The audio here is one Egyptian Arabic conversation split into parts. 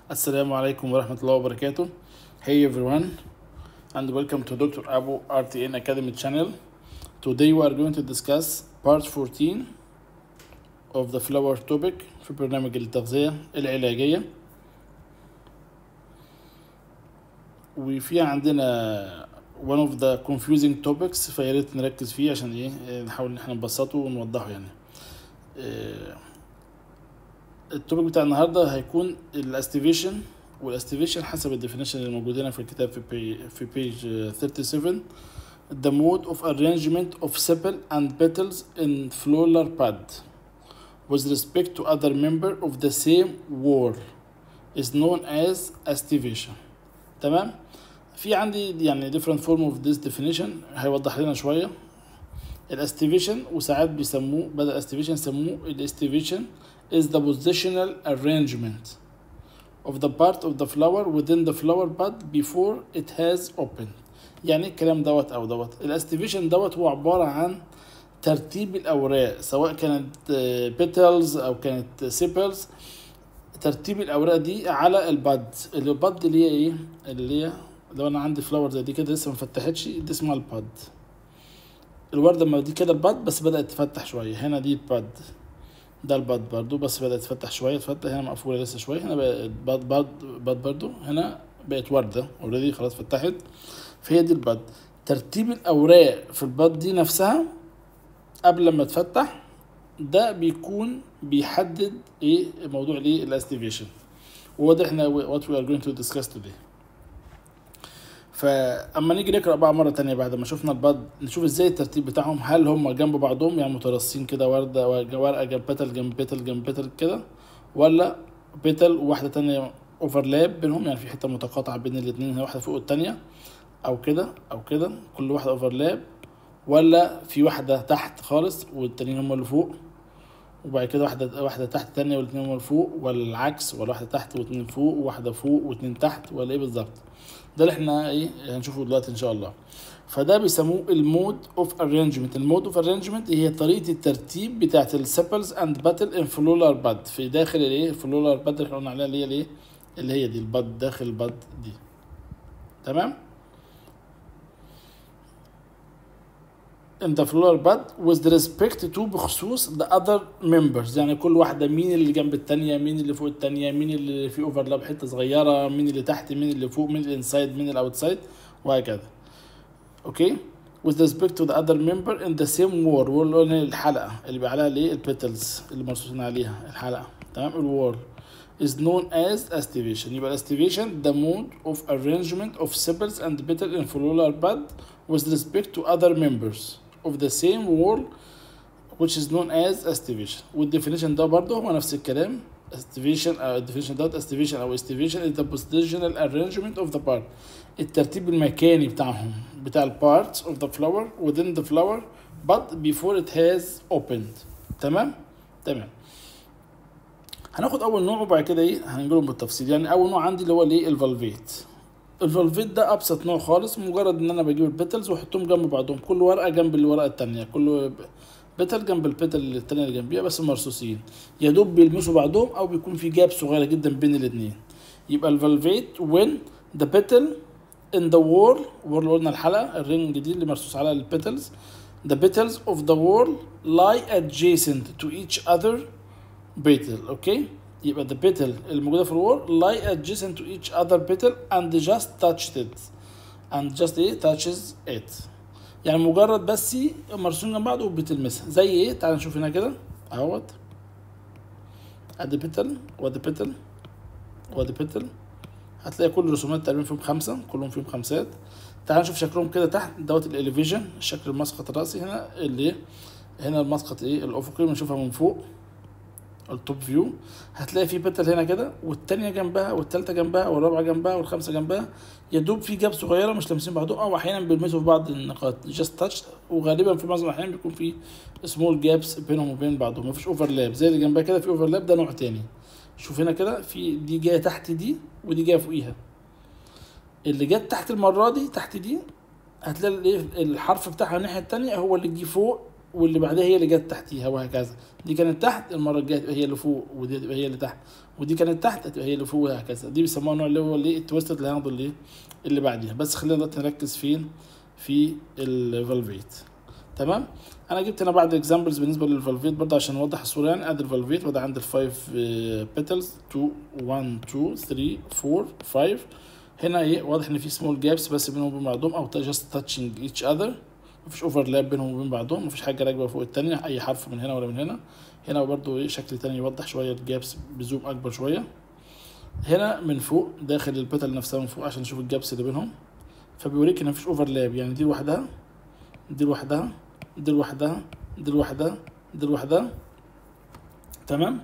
Assalamu alaikum wa rahmatullahi wa barakatuh. Hey everyone, and welcome to Dr. Abu RTN Academy channel. Today we are going to discuss part 14 of the flower topic في برنامج التغذية العلاجية. وفي عندنا one of the confusing topics فيا ريت نركز فيه عشان ايه نحاول ان احنا نبسطه ونوضحه يعني. إيه التوبيك بتاع النهارده هيكون الاستيفيشن والاستيفيشن حسب الديفينيشن اللي موجود هنا في الكتاب في بي في بيج 37 the mode of arrangement of sepal and petals in floral bud with respect to other member of the same whorl is known as estivation تمام في عندي يعني different form of this definition هيوضح لنا شويه الاستيفيشن وساعات بيسموه بدل الاستيفيشن يسموه الاستيفيشن is the positional arrangement of the part of the flower within the flower bud before it has opened يعني الكلام دوت او دوت الاستيفيشن دوت هو عبارة عن ترتيب الأوراق سواء كانت بيتلز أو كانت سيبلز ترتيب الأوراق دي على البد البد اللي هي ايه اللي هي لو أنا عندي فلاور زي دي كده لسه ما فتحتش دي اسمها البد الوردة لما دي كده البد بس بدأت تفتح شوية هنا دي البد ده الباد برضو بس بدأت تفتح شوية تفتح هنا مقفولة لسه شوية هنا بقت باد باد باد برضو هنا بقت وردة اوريدي خلاص فتحت فهي دي الباد ترتيب الأوراق في الباد دي نفسها قبل ما تفتح ده بيكون بيحدد ايه موضوع الايه الاستيفيشن وهو ده احنا what we are going to discuss today فاما نيجي نقرا بقى مره تانية بعد ما شفنا البعض نشوف ازاي الترتيب بتاعهم هل هم جنب بعضهم يعني مترصين كده ورده ورقه جنب بتل جنب بتل جنب بتل كده ولا بتل وواحده تانية اوفرلاب بينهم يعني في حته متقاطعه بين الاتنين واحده فوق التانية او كده او كده كل واحده اوفرلاب ولا في واحده تحت خالص والتانيين هم اللي فوق وبعد كده واحدة واحدة تحت تانية والاتنين هم اللي فوق ولا العكس ولا واحدة تحت واتنين فوق وواحدة فوق واتنين تحت ولا ايه بالظبط ده اللي احنا ايه هنشوفه دلوقتي ان شاء الله فده بيسموه المود اوف ارينجمنت المود اوف ارينجمنت هي طريقه الترتيب بتاعت السيبلز اند باتل ان فلولار باد في داخل الايه فلولار باد اللي احنا قلنا عليها اللي هي الايه اللي هي دي الباد داخل الباد دي تمام in the flower bud with respect to بخصوص the other members يعني كل واحدة مين اللي جنب التانية مين اللي فوق التانية مين اللي في اوفرلاب حتة صغيرة مين اللي تحت مين اللي فوق مين الانسايد مين الاوتسايد وهكذا اوكي with respect to the other member in the same wall wall اللي الحلقة اللي بقى عليها الايه البيتلز اللي مرصوصين عليها الحلقة تمام الوول is known as estivation يبقى estivation the mode of arrangement of sepals and petal in floral bud with respect to other members of the same wall which is known as estivation والديفينيشن ده برضه هو نفس الكلام estivation او الديفينيشن ده estivation او estivation is the positional arrangement of the part الترتيب المكاني بتاعهم بتاع ال parts of the flower within the flower but before it has opened تمام تمام هناخد اول نوع وبعد كده ايه هنجيلهم بالتفصيل يعني اول نوع عندي اللي هو الايه الفالفيت الفالفيت ده ابسط نوع خالص مجرد ان انا بجيب البيتلز واحطهم جنب بعضهم كل ورقه جنب الورقه التانية كل بيتل جنب البيتل التانية اللي جنبيها بس مرصوصين يا دوب بيلمسوا بعضهم او بيكون في جاب صغيره جدا بين الاثنين يبقى الفالفيت when the petal in the wall wall قلنا الحلقه الرينج دي اللي مرصوص عليها البيتلز the petals of the wall lie adjacent to each other petal اوكي يبقى the petal الموجودة في الوول lie adjacent to each other petal and just touched it and just ايه touches it يعني مجرد بس مرسوم جنب بعض وبتلمسها زي ايه تعال نشوف هنا كده اهوت ادي بيتل وادي بيتل وادي بيتل هتلاقي كل الرسومات تقريبا فيهم خمسة كلهم فيهم خمسات تعال نشوف شكلهم كده تحت دوت الاليفيجن شكل المسقط الرأسي هنا اللي هنا المسقط ايه الافقي بنشوفها من فوق التوب فيو هتلاقي في بتل هنا كده والتانية جنبها والتالتة جنبها والرابعة جنبها والخامسة جنبها يا دوب في جاب صغيرة مش لامسين بعضهم أو أحيانا بيلمسوا في بعض النقاط جاست تاتش وغالبا في معظم الأحيان بيكون في سمول جابس بينهم وبين بعضهم مفيش اوفرلاب زي اللي جنبها كده في اوفرلاب ده نوع تاني شوف هنا كده في دي جاية تحت دي ودي جاية فوقيها اللي جت تحت المرة دي تحت دي هتلاقي الحرف بتاعها الناحية التانية هو اللي جه فوق واللي بعدها هي اللي جت تحتيها وهكذا دي كانت تحت المره الجايه تبقى هي اللي فوق ودي تبقى هي اللي تحت ودي كانت تحت تبقى هي اللي فوق وهكذا دي بيسموها النوع اللي هو اللي التويستد اللي هناخده اللي اللي بعديها بس خلينا دلوقتي نركز فين في الفالفيت تمام انا جبت هنا بعض اكزامبلز بالنسبه للفالفيت برضه عشان اوضح الصوره يعني ادي الفالفيت وده عندي الفايف بيتلز 2 1 2 3 4 5 هنا ايه واضح ان في سمول جابس بس بينهم وبين بعضهم او جاست تاتشنج ايتش اذر مفيش اوفرلاب بينهم وبين بعضهم مفيش حاجه راكبه فوق التانية اي حرف من هنا ولا من هنا هنا برضو ايه شكل تاني يوضح شويه الجابس بزوم اكبر شويه هنا من فوق داخل البتل نفسها من فوق عشان نشوف الجابس اللي بينهم فبيوريك ان مفيش اوفرلاب يعني دي لوحدها دي لوحدها دي لوحدها دي لوحدها دي لوحدها تمام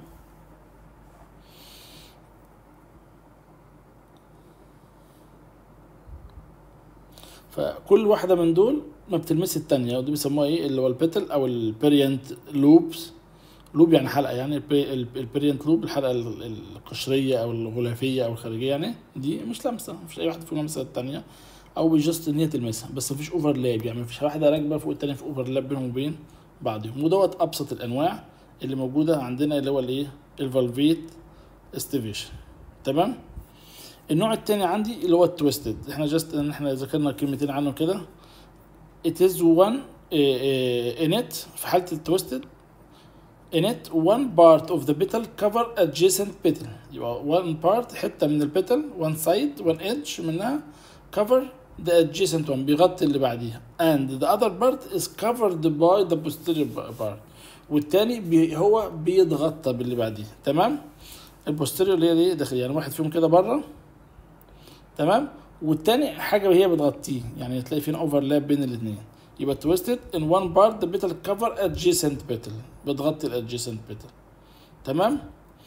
فكل واحده من دول ما بتلمس التانية ودي بيسموها ايه اللي هو البيتل او البيريانت لوبس لوب يعني حلقه يعني البيريانت لوب الحلقه القشريه او الغلافيه او الخارجيه يعني دي مش لامسه مفيش اي واحده فيهم لامسه التانية او جاست ان هي تلمسها بس مفيش اوفرلاب يعني مفيش واحده راكبه فوق التانية في اوفرلاب بينهم وبين بعضهم ودوت ابسط الانواع اللي موجوده عندنا اللي هو الايه الفالفيت استيفيشن تمام النوع التاني عندي اللي هو التويستد احنا جاست ان احنا ذكرنا كلمتين عنه كده it is one uh, in it في حالة التويستد in it one part of the petal cover adjacent petal يبقى one part حتة من البيتل one side one edge منها cover the adjacent one بيغطي اللي بعديها and the other part is covered by the posterior part والتاني بي هو بيتغطى باللي بعديه تمام البوستيريور اللي هي دي داخلية يعني واحد فيهم كده بره تمام والتاني حاجه هي بتغطيه يعني تلاقي فين اوفرلاب بين الاثنين يبقى تويستد ان وان بارت ذا بيتل كفر ادجيسنت بيتل بتغطي الادجيسنت بيتل تمام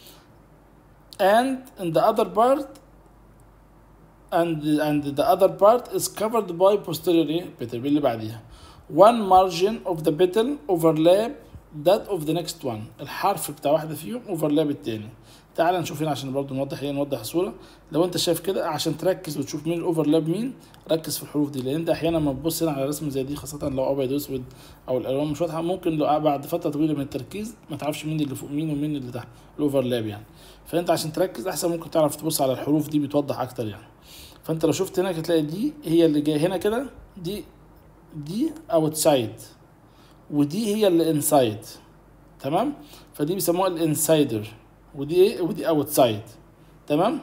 and in the other part and and the other part is covered by posterior petal اللي بعديها one margin of the petal overlap that of the next one الحرف بتاع واحده فيهم overlap التاني تعال نشوف هنا عشان برضه نوضح ايه نوضح الصوره لو انت شايف كده عشان تركز وتشوف مين الاوفرلاب مين ركز في الحروف دي لان انت احيانا لما تبص هنا على رسم زي دي خاصه لو ابيض واسود او الالوان مش واضحه ممكن لو بعد فتره طويله من التركيز ما تعرفش مين اللي فوق مين ومين اللي تحت الاوفرلاب يعني فانت عشان تركز احسن ممكن تعرف تبص على الحروف دي بتوضح اكتر يعني فانت لو شفت هنا هتلاقي دي هي اللي جايه هنا كده دي دي اوتسايد ودي هي اللي انسايد تمام فدي بيسموها الانسايدر ودي ايه ودي اوتسايد تمام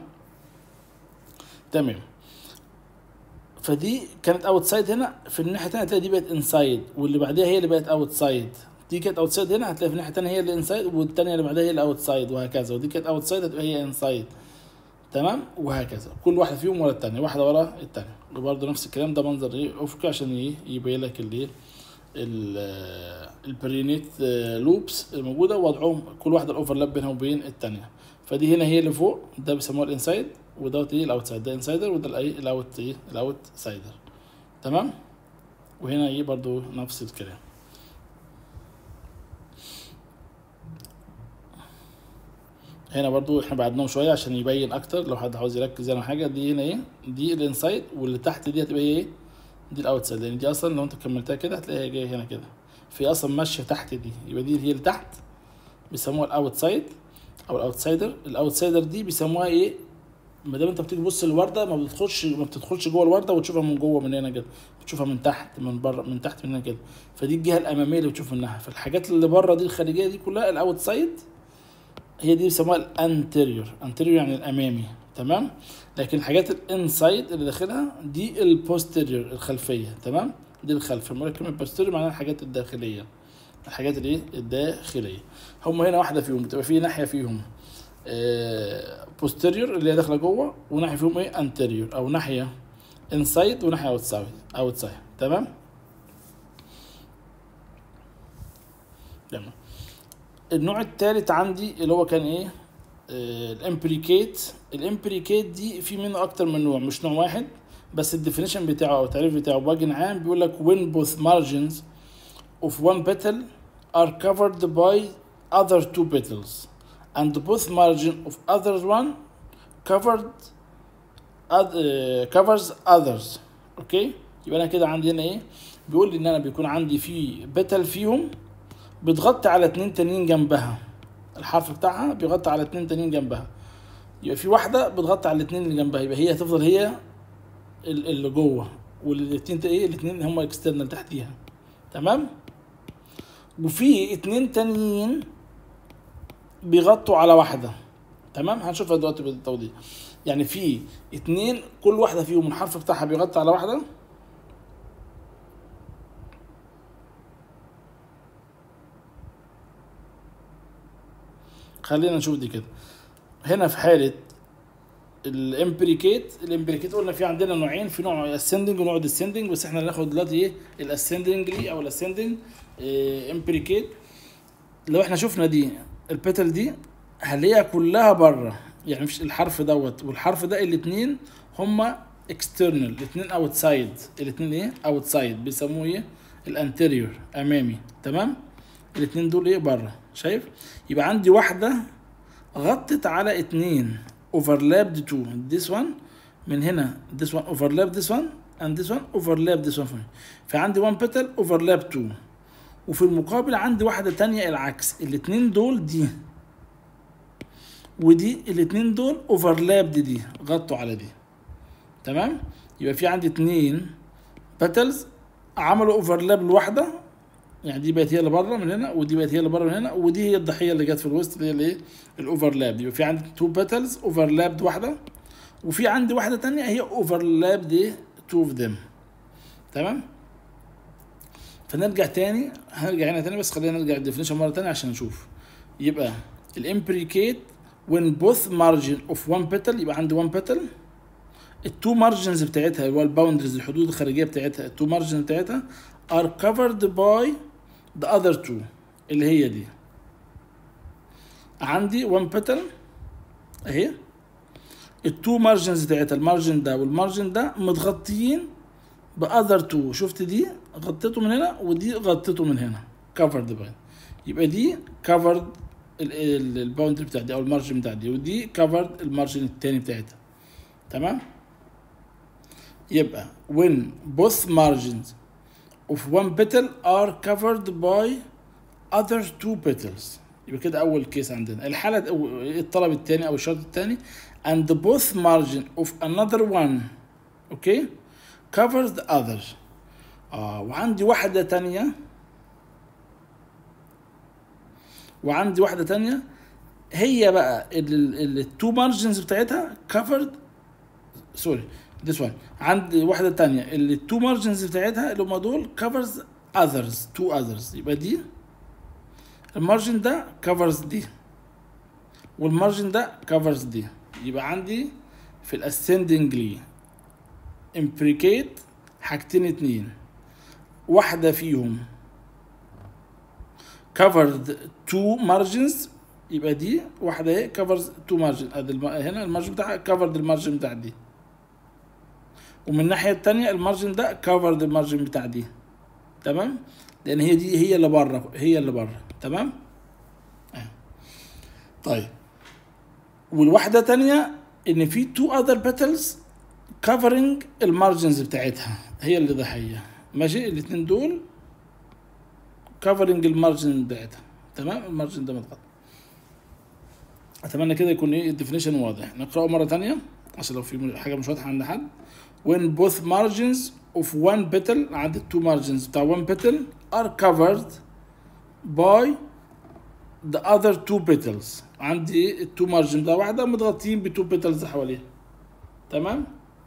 تمام فدي كانت اوتسايد هنا في الناحيه الثانيه هتلاقي دي بقت انسايد واللي بعديها هي اللي بقت اوتسايد دي كانت اوتسايد هنا هتلاقي في الناحيه الثانيه هي اللي انسايد والثانيه اللي بعدها هي اللي اوتسايد وهكذا ودي كانت اوتسايد هتبقى هي انسايد تمام وهكذا كل واحده فيهم ورا الثانيه واحده ورا الثانيه وبرده نفس الكلام ده منظر ايه افقي عشان ايه يبين لك الايه البرينيت لوبس الموجوده وضعهم كل واحده الاوفرلاب بينها وبين الثانيه فدي هنا هي اللي فوق ده بيسموها الانسايد ودوت ايه الاوتسايد ده انسايدر وده الايه الاوت ايه الاوت سايدر تمام وهنا ايه برضو نفس الكلام هنا برضو احنا بعدناهم شويه عشان يبين اكتر لو حد عاوز يركز على حاجه دي هنا ايه دي الانسايد واللي تحت دي هتبقى ايه دي الاوتسايد لان دي اصلا لو انت كملتها كده هتلاقيها جايه هنا كده في اصلا ماشيه تحت دي يبقى دي هي اللي تحت بيسموها الاوتسايد او الاوتسايدر الاوتسايدر دي بيسموها ايه ما دام انت بتيجي تبص للورده ما بتدخلش ما بتدخلش جوه الورده وتشوفها من جوه من هنا كده بتشوفها من تحت من بره من تحت من هنا كده فدي الجهه الاماميه اللي بتشوف منها فالحاجات اللي بره دي الخارجيه دي كلها الاوتسايد هي دي بيسموها الانتيريور انتيريور يعني الامامي تمام لكن الحاجات الانسايد اللي داخلها دي البوستيريور الخلفيه تمام دي الخلف لما كلمه بوستيريور معناها الحاجات الداخليه الحاجات الايه الداخليه هم هنا واحده فيهم بتبقى في ناحيه فيهم بوستيريور اللي هي داخله جوه وناحيه فيهم ايه انتيريور او ناحيه انسايد وناحيه اوتسايد اوتسايد تمام تمام النوع الثالث عندي اللي هو كان ايه الامبريكيت الامبريكيت دي في منه اكتر من نوع مش نوع واحد بس الديفينيشن بتاعه او التعريف بتاعه بوجه عام بيقول لك when both margins of one petal are covered by other two petals and both margin of other one covered uh, covers others اوكي يبقى انا كده عندي هنا ايه بيقول لي ان انا بيكون عندي في بتل فيهم بتغطي على اتنين تانيين جنبها الحرف بتاعها بيغطي على اتنين تانيين جنبها يبقى في واحدة بتغطي على الاتنين اللي جنبها يبقى هي هتفضل هي ال- اللي جوه والاتنين تا- ايه الاتنين هما اكسترنال تحتيها تمام وفي اتنين تانيين بيغطوا على واحدة تمام هنشوفها دلوقتي بالتوضيح يعني في اتنين كل واحدة فيهم الحرف بتاعها بيغطي على واحدة خلينا نشوف دي كده هنا في حالة الامبريكيت الامبريكيت قلنا في عندنا نوعين في نوع اسندنج ونوع ديسندنج بس احنا هناخد دلوقتي ايه الاسندنجلي او الاسندنج امبريكيت لو احنا شفنا دي البيتل دي هنلاقيها كلها بره يعني مش الحرف دوت والحرف ده الاتنين هما اكسترنال الاتنين اوتسايد الاتنين ايه اوتسايد بيسموه ايه الانتيريور امامي تمام الاتنين دول ايه بره شايف يبقى عندي واحده غطت على اتنين overlapped two this one من هنا this one overlap this one and this one overlap this one فعندي one petal overlap two وفي المقابل عندي واحدة تانية العكس الاتنين دول دي ودي الاتنين دول overlapped دي غطوا على دي تمام يبقى في عندي اتنين petals عملوا اوفرلاب لواحدة يعني دي بقت هي اللي بره من هنا ودي بقت هي اللي بره من هنا ودي هي الضحيه اللي جت في الوسط اللي هي الايه الاوفرلاب يبقى في عندي تو بيتلز اوفرلابد واحده وفي عندي واحده تانية هي اوفرلابد ايه تو اوف ذيم تمام فنرجع تاني هنرجع هنا تاني بس خلينا نرجع الديفينيشن مره تانية عشان نشوف يبقى الامبريكيت when both margin of one petal يبقى عندي one petal التو مارجنز بتاعتها اللي هو الباوندرز الحدود الخارجيه بتاعتها التو مارجن بتاعتها are covered by the other two اللي هي دي عندي one petal اهي التو مارجنز بتاعتها المارجن ده والمارجن ده متغطيين باذر تو شفت دي غطيته من هنا ودي غطيته من هنا covered by يبقى دي covered الباوندري بتاع دي او المارجن بتاع دي ودي covered المارجن التاني بتاعتها تمام يبقى when both margins of one petal are covered by other two petals يبقى كده اول كيس عندنا الحاله أو الطلب الثاني او الشرط الثاني and both margin of another one اوكي covers the other اه وعندي واحده تانية وعندي واحده تانية هي بقى التو مارجنز بتاعتها covered سوري this one عندي واحدة تانية اللي التو مارجنز بتاعتها اللي هما دول covers others two others يبقى دي المارجن ده covers دي والمارجن ده covers دي يبقى عندي في الاسcendingly imprecate حاجتين اتنين واحدة فيهم covered two margins يبقى دي واحدة اهي covers two margin ادي الم- هنا المارجن بتاعها covered المارجن بتاع دي ومن الناحيه التانية المارجن ده كفرد المارجن بتاع دي تمام لان هي دي هي اللي بره هي اللي بره تمام آه. طيب والواحده تانية ان في تو اذر بيتلز كفرنج المارجنز بتاعتها هي اللي ضحيه ماشي الاتنين دول كفرنج المارجن بتاعتها تمام المارجن ده متغطى اتمنى كده يكون ايه الديفينيشن واضح نقراه مره تانية عشان لو في حاجه مش واضحه عند حد when both margins of one petal عندي two margins بتاع one petal are covered by the other two petals عندي التو مارجن بتاع واحدة متغطيين بتو petals حواليها تمام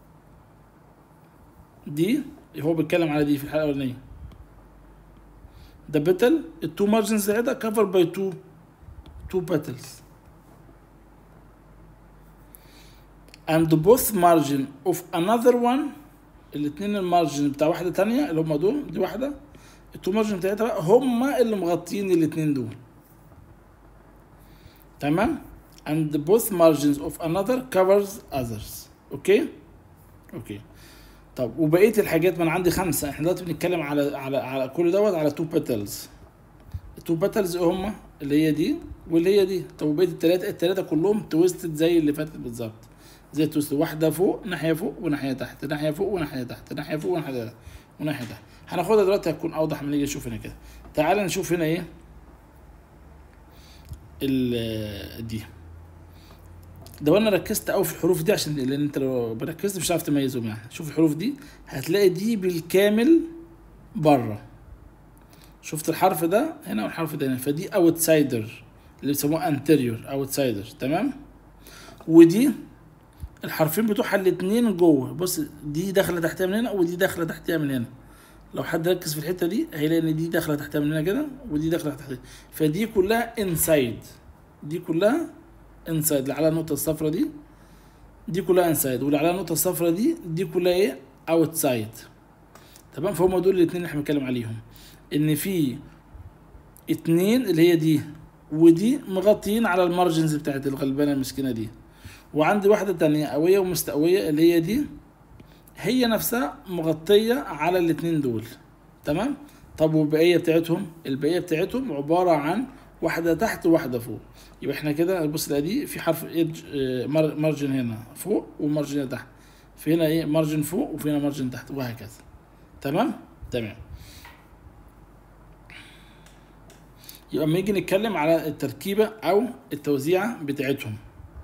دي هو بيتكلم على دي في الحلقة الأولانية ده petal التو مارجنز بتاعتها covered by two two petals and both margin of another one الاتنين المارجن بتاع واحدة تانية اللي هما دول دي واحدة التو مارجن بتاعتها بقى هما اللي مغطيين الاتنين دول تمام and both margins of another covers others اوكي اوكي طب وبقية الحاجات ما انا عندي خمسة احنا دلوقتي بنتكلم على على على كل دوت على تو بيتلز التو بيتلز هما اللي هي دي واللي هي دي طب وبقية التلاتة التلاتة كلهم تويستد زي اللي فاتت بالظبط زي التوست واحدة فوق ناحية فوق وناحية تحت ناحية فوق وناحية تحت ناحية فوق وناحية تحت وناحية تحت هناخدها دلوقتي هتكون أوضح من نيجي نشوف هنا كده تعال نشوف هنا إيه ال- دي لو انا ركزت قوي في الحروف دي عشان لان انت لو ركزت مش هتعرف تميزهم يعني شوف الحروف دي هتلاقي دي بالكامل بره شفت الحرف ده هنا والحرف ده هنا فدي اوتسايدر اللي بيسموه انتيريور اوتسايدر تمام ودي الحرفين بتوعها الاتنين جوه بص دي داخله تحتها من هنا ودي داخله تحتها من هنا لو حد ركز في الحته دي هيلاقي ان دي داخله تحتها من هنا كده ودي داخله تحتها فدي كلها انسايد دي كلها انسايد اللي على النقطه الصفراء دي دي كلها انسايد واللي على النقطه الصفراء دي دي كلها ايه اوتسايد تمام فهم دول الاثنين اللي احنا بنتكلم عليهم ان في اتنين اللي هي دي ودي مغطيين على المارجنز بتاعت الغلبانه المسكينه دي وعندي واحده تانية قويه ومستقويه اللي هي دي هي نفسها مغطيه على الاتنين دول تمام طب والبقيه بتاعتهم البقيه بتاعتهم عباره عن واحده تحت وواحده فوق يبقى احنا كده بص لا دي في حرف ايدج مارجن هنا فوق ومارجن هنا تحت في هنا ايه مارجن فوق وفي هنا مارجن تحت وهكذا تمام تمام يبقى لما نيجي نتكلم على التركيبه او التوزيعه بتاعتهم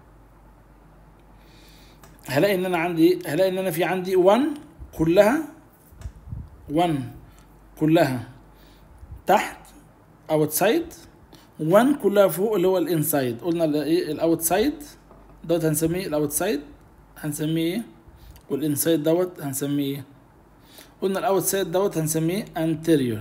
هلاقي ان انا عندي ايه هلاقي ان انا في عندي 1 كلها 1 كلها تحت اوتسايد 1 كلها فوق اللي هو الانسايد قلنا ال- ايه الاوتسايد دوت هنسميه الاوتسايد هنسميه ايه والانسايد دوت هنسميه ايه قلنا الاوتسايد دوت هنسميه انتيريور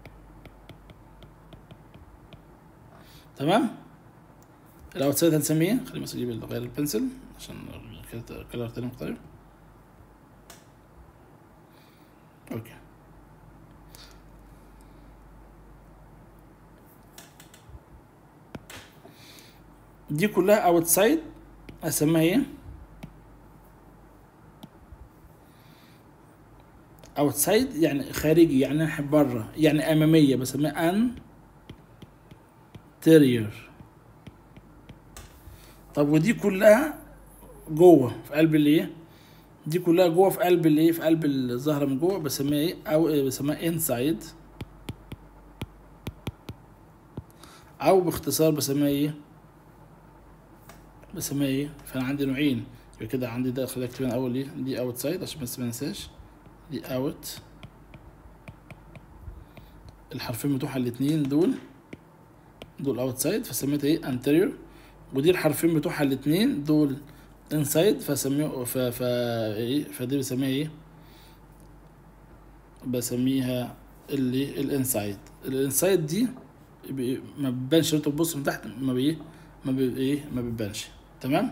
تمام الاوتسايد هنسميه خليني بس اجيب غير البنسل عشان كلر تاني مختلف اوكي دي كلها اوتسايد اسميها ايه اوتسايد يعني خارجي يعني ناحية بره يعني اماميه بسميها ان تيريور طب ودي كلها جوه في قلب الايه دي كلها جوه في قلب الايه في قلب الزهره من جوه بسميها ايه او إيه بسميها انسايد او باختصار بسميها ايه بسميها ايه فانا عندي نوعين يبقى كده عندي ده خلينا اكتب هنا اول ايه دي اوت سايد عشان بس ما ننساش دي اوت الحرفين بتوعها الاتنين دول دول اوت سايد فسميتها ايه انتيريور ودي الحرفين بتوعها الاتنين دول انسايد فسميه ف ف ايه فدي بسميها ايه بسميها اللي الانسايد الانسايد دي بي- ما بتبانش انت تبص من تحت ما بي ما بي ايه ما بتبانش تمام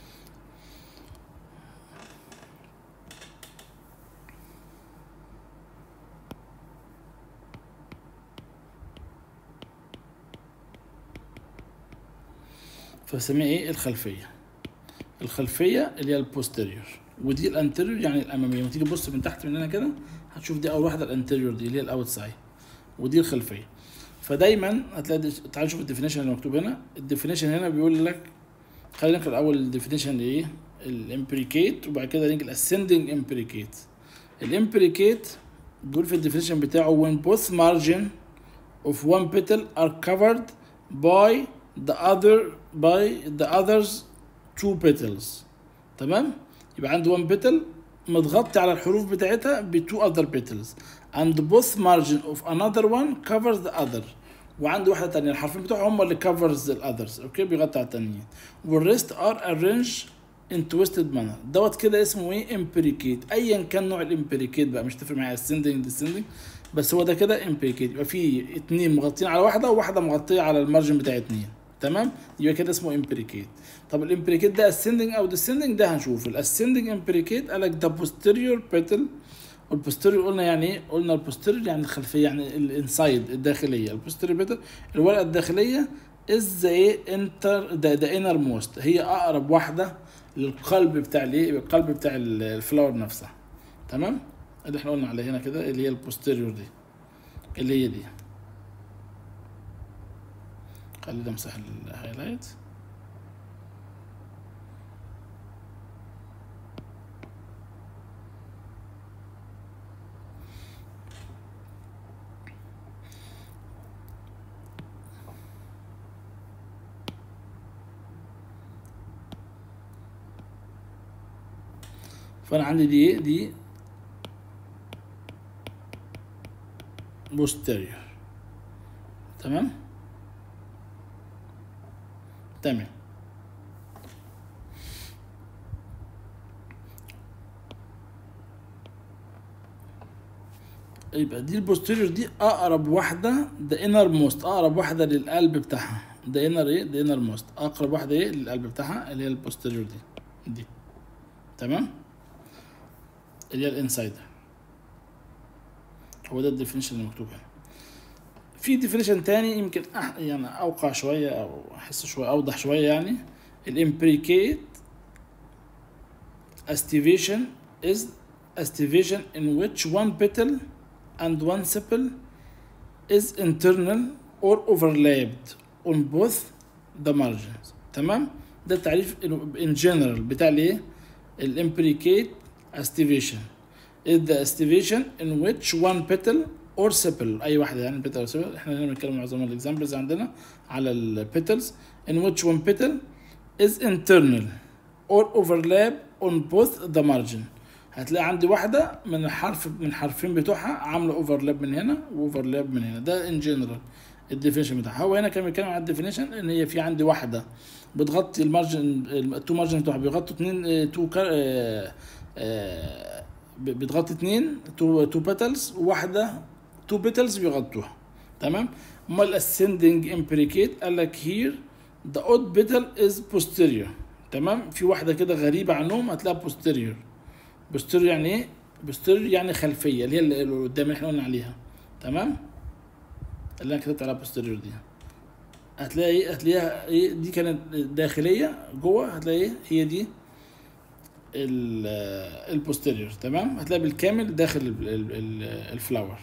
فبسميها ايه الخلفيه الخلفيه اللي هي البوستيريور ودي الانتيريور يعني الاماميه لما تيجي تبص من تحت من هنا كده هتشوف دي اول واحده الانتيريور دي اللي هي الاوت سايد ودي الخلفيه فدايما هتلاقي دي- تعال نشوف الديفينيشن اللي مكتوب هنا الديفينيشن هنا بيقول لك خلينا نقرا الاول الديفينيشن ايه الامبريكيت وبعد كده نيجي الاسندنج امبريكيت الامبريكيت بيقول في الديفينيشن بتاعه when both margin of one petal are covered by the other by the others two petals تمام يبقى عندي one petal متغطي على الحروف بتاعتها ب two other petals and both margin of another one covers the other وعندي واحدة تانية الحرفين بتوعهم هم اللي covers the others اوكي بيغطي على التانيين والريست are arranged in twisted manner دوت كده اسمه ايه امبريكيت ايا كان نوع الامبريكيت بقى مش تفرق معايا ascending descending بس هو ده كده امبريكيت يبقى في اتنين مغطين على واحدة وواحدة مغطية على المارجن بتاع اتنين تمام يبقى كده اسمه امبريكيت طب الامبريكيت ده ascending او descending ده هنشوف الاسcending امبريكيت قالك ده posterior petal والبوستيريور قلنا يعني ايه؟ قلنا البوستيريور يعني الخلفيه يعني الانسايد الداخليه البوستيريور بيتر الورقه الداخليه از ايه انتر ده ده انر موست هي اقرب واحده للقلب بتاع الايه القلب بتاع ال- الفلاور نفسها تمام اللي احنا قلنا عليه هنا كده اللي هي البوستيريور دي اللي هي دي خلينا امسح الهايلايت فانا عندي دي ايه دي posterior تمام تمام يبقى دي البوستيريور دي اقرب واحده ده انر موست اقرب واحده للقلب بتاعها ده انر ايه ده انر موست اقرب واحده ايه للقلب بتاعها اللي هي البوستيريور دي دي تمام اللي هي الانسايدر هو ده الديفينيشن اللي مكتوب هنا في ديفينيشن تاني يمكن أح يعني اوقع شويه او احس شويه اوضح شويه يعني الامبريكيت estivation is estivation in which one petal and one sepal is internal or overlapped on both the margins تمام ده التعريف in general بتاع الايه الامبريكيت estivation is the estivation in which one petal or sepal اي واحده يعني petal or sepal احنا هنا بنتكلم معظم الاكزامبلز عندنا على البيتلز in which one petal is internal or overlap on both the margin هتلاقي عندي واحده من الحرف من الحرفين بتوعها عامله اوفرلاب من هنا واوفرلاب من هنا ده ان جنرال الديفينيشن بتاعها هو هنا كان بيتكلم عن الديفينيشن ان هي في عندي واحده بتغطي المارجن التو مارجن بتوعها بيغطوا اتنين تو كار آه آه بتغطي اتنين تو تو بيتلز وواحده تو بيتلز بيغطوها تمام امال الاسندنج امبريكيت قال لك هير ذا اود بيتل از posterior تمام في واحده كده غريبه عنهم هتلاقيها posterior posterior يعني ايه posterior يعني خلفيه اللي هي اللي قدام اللي احنا قلنا عليها تمام اللي انا كتبت عليها posterior دي هتلاقي هتلاقيها ايه دي كانت داخليه جوه هتلاقي ايه هي دي البوستيريور تمام هتلاقي بالكامل داخل الفلاور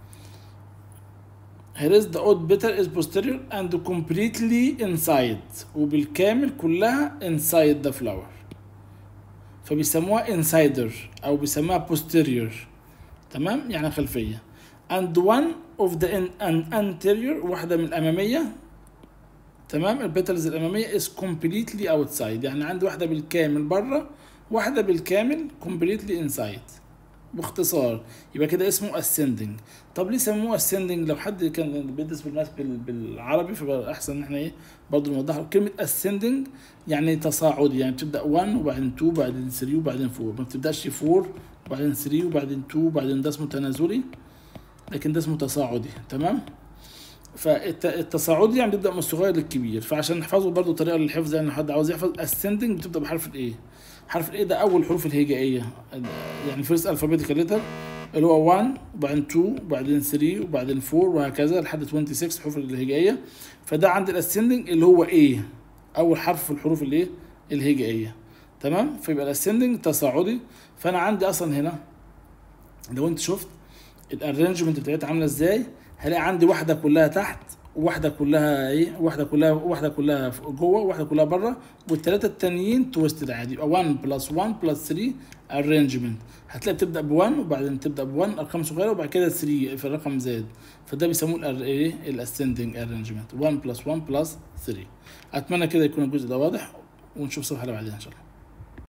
here is the odd bitter is posterior and completely inside وبالكامل كلها inside the flower فبيسموها insider او بيسموها posterior تمام يعني خلفيه and one of the in, an anterior واحده من الاماميه تمام البيتلز الاماميه is completely outside يعني عندي واحده بالكامل بره واحده بالكامل completely inside باختصار يبقى كده اسمه ascending طب ليه سموه ascending لو حد كان بيدرس بالناس بالعربي فبقى احسن ان احنا ايه برضه نوضح كلمه ascending يعني تصاعدي يعني بتبدا 1 وبعدين 2 وبعدين 3 وبعدين 4 ما بتبداش 4 وبعدين 3 وبعدين 2 وبعدين ده اسمه تنازلي لكن ده اسمه تصاعدي تمام فالتصاعدي يعني بيبدا من الصغير للكبير فعشان نحفظه برضه طريقه للحفظ يعني حد عاوز يحفظ ascending بتبدا بحرف الايه حرف الايه ده اول حروف الهجائيه يعني فيرست الفابيتيكال ليتر اللي هو 1 وبعدين 2 وبعدين 3 وبعدين 4 وهكذا لحد 26 حروف الهجائيه فده عند الاسندنج اللي هو ايه اول حرف في الحروف الايه الهجائيه تمام فيبقى الاسندنج تصاعدي فانا عندي اصلا هنا لو انت شفت الارينجمنت بتاعتها عامله ازاي هلاقي عندي واحده كلها تحت واحده كلها ايه واحده كلها واحده كلها جوه واحده كلها بره والثلاثه التانيين تويستد عادي يبقى 1 بلس 1 بلس 3 ارينجمنت هتلاقي بتبدا ب 1 وبعدين تبدا ب 1 ارقام صغيره وبعد كده 3 في الرقم زاد فده بيسموه ايه الاسندنج ارينجمنت 1 بلس 1 بلس 3 اتمنى كده يكون الجزء ده واضح ونشوف الصفحه اللي بعدين ان شاء الله